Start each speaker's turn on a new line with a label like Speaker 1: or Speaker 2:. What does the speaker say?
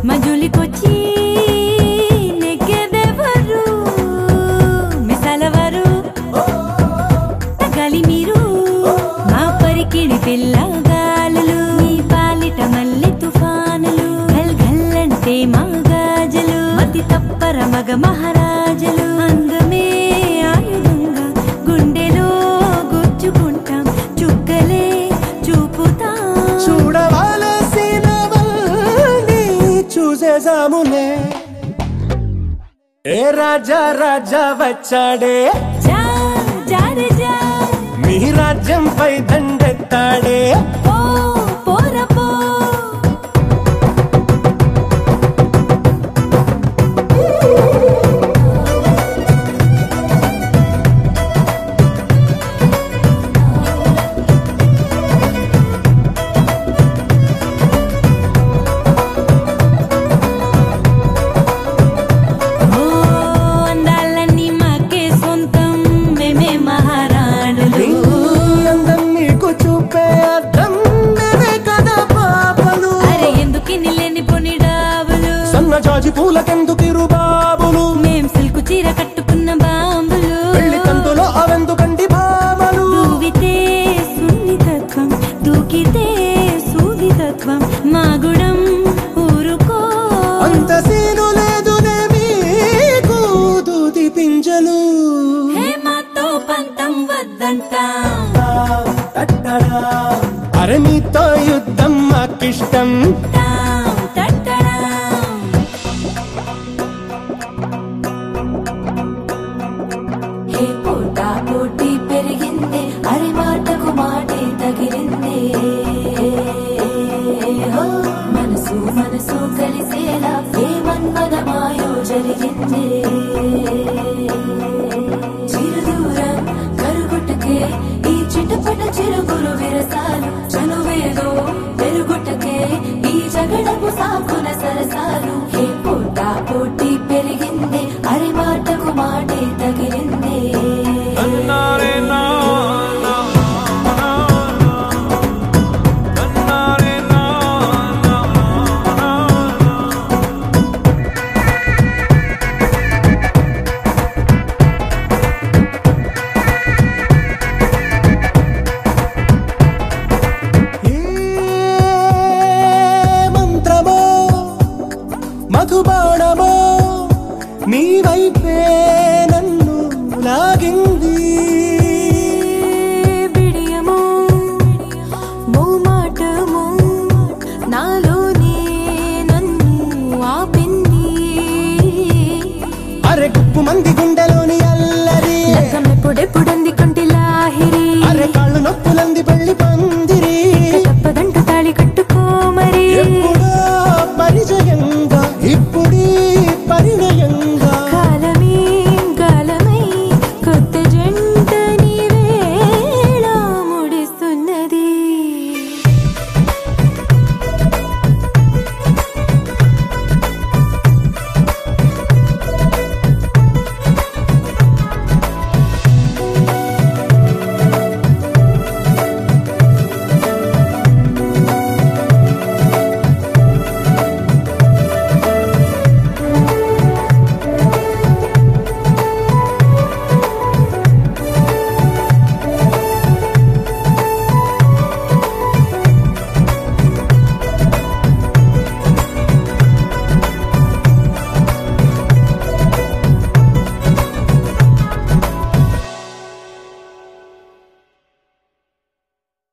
Speaker 1: మజులికొచ్చి నెగ్గెదెవరు మిసలవరు తగాలి మీరు మా పరికిడి పిల్లగాలులు మీ పాలిట మల్లె తుఫానులు గల్ గల్లంటే మా గాజలు మతి తప్పర మగ మహారాజులు అందమే ఆయుధంగా గుండెలో గుచ్చుకుంటాం చుక్కలే చూపుతాం
Speaker 2: చూడవలసినవన్నీ చూసేసాములే ఏ రాజా రాజా వచ్చాడే
Speaker 1: జా జారే జా
Speaker 2: మీ రాజ్యంపై దండెత్తాడే
Speaker 1: పో పోర పో ఓ అందాలన్నీ మాకే సొంతం మేమే మహారాణులు
Speaker 2: నీ అందం మీకు చూపే అర్థం మేమే కదా పాపలు
Speaker 1: అరే ఎందుకు నిలేని పొని డాబులు
Speaker 2: సన్నజాజి పూలకెందుకిరు బాబులు
Speaker 1: మేం సిల్కు చీర కట్టుకున్న బాంబులు
Speaker 2: పెళ్లి కందులో అవెందుకండి భామలు
Speaker 1: దూవితే సున్నితత్వం దూకితే సూదితత్వం మా గుణం ఊరుకో
Speaker 2: అంత సీను లేదునే మీకు దూది పింజలు
Speaker 1: హే మాతో పంతం వద్దంటాం
Speaker 2: అరే మీతో యుద్ధం మాకిష్టం
Speaker 1: టాం, టట్టడాం. హే పోటా పోటీ పెరిగింది అరే మాటకు మాటే తగిలింది హో, మనసు మనసు కలిసేలా ఏ మన్మద మాయో జరిగింది చిరుదూరం కరుగుటకే ఈ చిటపట చిరుగురు విరసాలు చనువేదో పెరుగుటకే ఈ జగడపు సాకుల సరసాలు హే పోటా పోటీ పెరిగింది అరే మాటకు మాటే తగిలింది
Speaker 2: ఏ మంత్రమో మధుబాణమో నీ వైపే నన్ను లాగింది